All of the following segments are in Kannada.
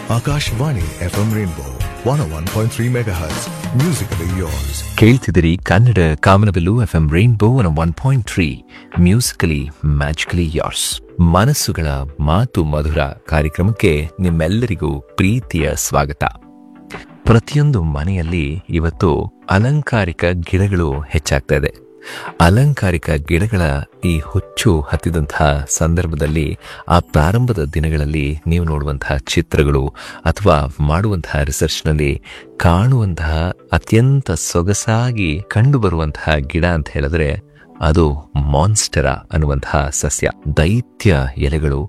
Akashvani FM Rainbow 101.3 MHz. Musically yours. ಕೇಳ್ತಿದ್ದೀರಿ ಕನ್ನಡ ಕಾಮನಬಿಲ್ಲು F M rainbow one point three musically magically yours ಮನಸ್ಸುಗಳ ಮಾತು ಮಧುರ ಕಾರ್ಯಕ್ರಮಕ್ಕೆ ನಿಮ್ಮೆಲ್ಲರಿಗೂ ಪ್ರೀತಿಯ ಸ್ವಾಗತ ಪ್ರತಿಯೊಂದು ಮನೆಯಲ್ಲಿ ಇವತ್ತು ಅಲಂಕಾರಿಕ ಗಿಡಗಳು ಹೆಚ್ಚಾಗ್ತಾ ಇದೆ ಅಲಂಕಾರಿಕ ಗಿಡಗಳ ಈ ಹುಚ್ಚು ಹತ್ತಿದಂತಹ ಸಂದರ್ಭದಲ್ಲಿ ಆ ಪ್ರಾರಂಭದ ದಿನಗಳಲ್ಲಿ ನೀವು ನೋಡುವಂತಹ ಚಿತ್ರಗಳು ಅಥವಾ ಮಾಡುವಂತಹ ರಿಸರ್ಚ್ನಲ್ಲಿ ಕಾಣುವಂತಹ ಅತ್ಯಂತ ಸೊಗಸಾಗಿ ಕಂಡುಬರುವಂತಹ ಗಿಡ ಅಂತ ಹೇಳಿದ್ರೆ ಅದು ಮಾನ್ಸ್ಟರ ಅನ್ನುವಂತಹ ಸಸ್ಯ ದೈತ್ಯ ಎಲೆಗಳು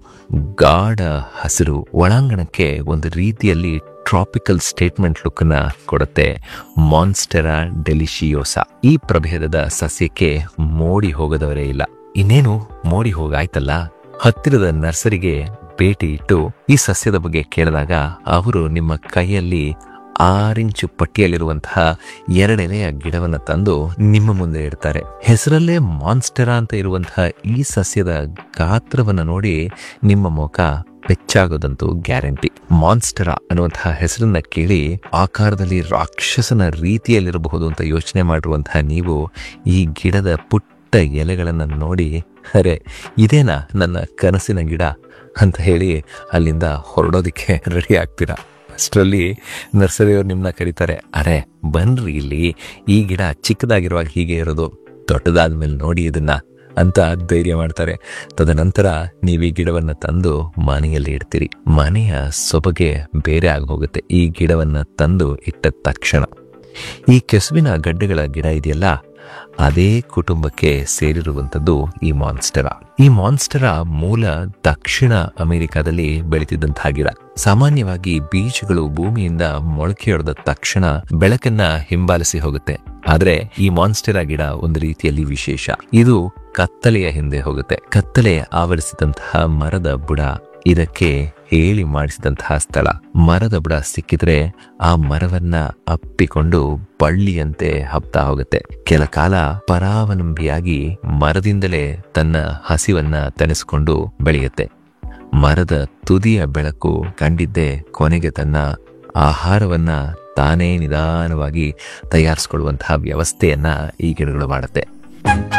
ಗಾಢ ಹಸಿರು ಒಳಾಂಗಣಕ್ಕೆ ಒಂದು ರೀತಿಯಲ್ಲಿ ಟ್ರಾಪಿಕಲ್ ಸ್ಟೇಟ್ಮೆಂಟ್ ಲುಕ್ ನ ಕೊಡುತ್ತೆ ಮಾನ್ಸ್ಟೆರಾ ಡೆಲಿಶಿಯೋಸಾ ಈ ಪ್ರಭೇದದ ಸಸ್ಯಕ್ಕೆ ಮೋಡಿ ಹೋಗದವರೇ ಇಲ್ಲ ಇನ್ನೇನು ಮೋಡಿ ಹೋಗಾಯ್ತಲ್ಲ ಹತ್ತಿರದ ನರ್ಸರಿಗೆ ಭೇಟಿ ಇಟ್ಟು ಈ ಸಸ್ಯದ ಬಗ್ಗೆ ಕೇಳಿದಾಗ ಅವರು ನಿಮ್ಮ ಕೈಯಲ್ಲಿ ಆರಿಂಚು ಪಟ್ಟಿಯಲ್ಲಿರುವಂತಹ ಎರಡೆಲೆಯ ಗಿಡವನ್ನ ತಂದು ನಿಮ್ಮ ಮುಂದೆ ಇಡ್ತಾರೆ ಹೆಸರಲ್ಲೇ ಮಾನ್ಸ್ಟೆರಾ ಅಂತ ಇರುವಂತಹ ಈ ಸಸ್ಯದ ಗಾತ್ರವನ್ನ ನೋಡಿ ನಿಮ್ಮ ಮುಖ ಬೆಚ್ಚಾಗೋದಂತೂ ಗ್ಯಾರಂಟಿ ಮಾನ್ಸ್ಟರ ಅನ್ನುವಂತಹ ಹೆಸರನ್ನ ಕೇಳಿ ಆಕಾರದಲ್ಲಿ ರಾಕ್ಷಸನ ರೀತಿಯಲ್ಲಿರಬಹುದು ಅಂತ ಯೋಚನೆ ಮಾಡಿರುವಂತಹ ನೀವು ಈ ಗಿಡದ ಪುಟ್ಟ ಎಲೆಗಳನ್ನ ನೋಡಿ ಅರೆ ಇದೇನಾ ನನ್ನ ಕನಸಿನ ಗಿಡ ಅಂತ ಹೇಳಿ ಅಲ್ಲಿಂದ ಹೊರಡೋದಿಕ್ಕೆ ರೆಡಿ ಆಗ್ತೀರಾ ಅಷ್ಟರಲ್ಲಿ ನರ್ಸರಿಯವ್ರು ನಿಮ್ಮನ್ನ ಕರೀತಾರೆ ಅರೆ ಬನ್ರಿ ಇಲ್ಲಿ ಈ ಗಿಡ ಚಿಕ್ಕದಾಗಿರುವಾಗ ಹೀಗೆ ಇರೋದು ದೊಡ್ಡದಾದ್ಮೇಲೆ ನೋಡಿ ಇದನ್ನ ಅಂತ ಧೈರ್ಯ ಮಾಡ್ತಾರೆ ತದನಂತರ ನೀವು ಈ ಗಿಡವನ್ನ ತಂದು ಮನೆಯಲ್ಲಿ ಇಡ್ತೀರಿ ಮನೆಯ ಸೊಬಗೆ ಬೇರೆ ಆಗಿ ಹೋಗುತ್ತೆ ಈ ಗಿಡವನ್ನ ತಂದು ಇಟ್ಟ ತಕ್ಷಣ ಈ ಕೆಸುವಿನ ಗಡ್ಡೆಗಳ ಗಿಡ ಇದೆಯಲ್ಲ ಅದೇ ಕುಟುಂಬಕ್ಕೆ ಸೇರಿರುವಂಥದ್ದು ಈ ಮಾನ್ಸ್ಟರ ಈ ಮಾನ್ಸ್ಟರ ಮೂಲ ದಕ್ಷಿಣ ಅಮೆರಿಕಾದಲ್ಲಿ ಬೆಳೀತಿದ್ದಂತಹ ಗಿಡ ಸಾಮಾನ್ಯವಾಗಿ ಬೀಜಗಳು ಭೂಮಿಯಿಂದ ಮೊಳಕೆಯೊಡೆದ ತಕ್ಷಣ ಬೆಳಕನ್ನ ಹಿಂಬಾಲಿಸಿ ಹೋಗುತ್ತೆ ಆದ್ರೆ ಈ ಮಾನ್ಸ್ಟೆರಾ ಗಿಡ ಒಂದು ರೀತಿಯಲ್ಲಿ ವಿಶೇಷ ಇದು ಕತ್ತಲೆಯ ಹಿಂದೆ ಹೋಗುತ್ತೆ ಕತ್ತಲೆ ಆವರಿಸಿದಂತಹ ಮರದ ಬುಡ ಇದಕ್ಕೆ ಹೇಳಿ ಮಾಡಿಸಿದಂತಹ ಸ್ಥಳ ಮರದ ಬುಡ ಸಿಕ್ಕಿದ್ರೆ ಆ ಮರವನ್ನ ಅಪ್ಪಿಕೊಂಡು ಬಳ್ಳಿಯಂತೆ ಹಬ್ತಾ ಹೋಗುತ್ತೆ ಕೆಲ ಕಾಲ ಪರಾವಲಂಬಿಯಾಗಿ ಮರದಿಂದಲೇ ತನ್ನ ಹಸಿವನ್ನ ತಣಿಸ್ಕೊಂಡು ಬೆಳೆಯುತ್ತೆ ಮರದ ತುದಿಯ ಬೆಳಕು ಕಂಡಿದ್ದೇ ಕೊನೆಗೆ ತನ್ನ ಆಹಾರವನ್ನ ತಾನೇ ನಿಧಾನವಾಗಿ ತಯಾರಿಸಿಕೊಳ್ಳುವಂತಹ ವ್ಯವಸ್ಥೆಯನ್ನ ಈ ಗಿಡಗಳು ಮಾಡುತ್ತೆ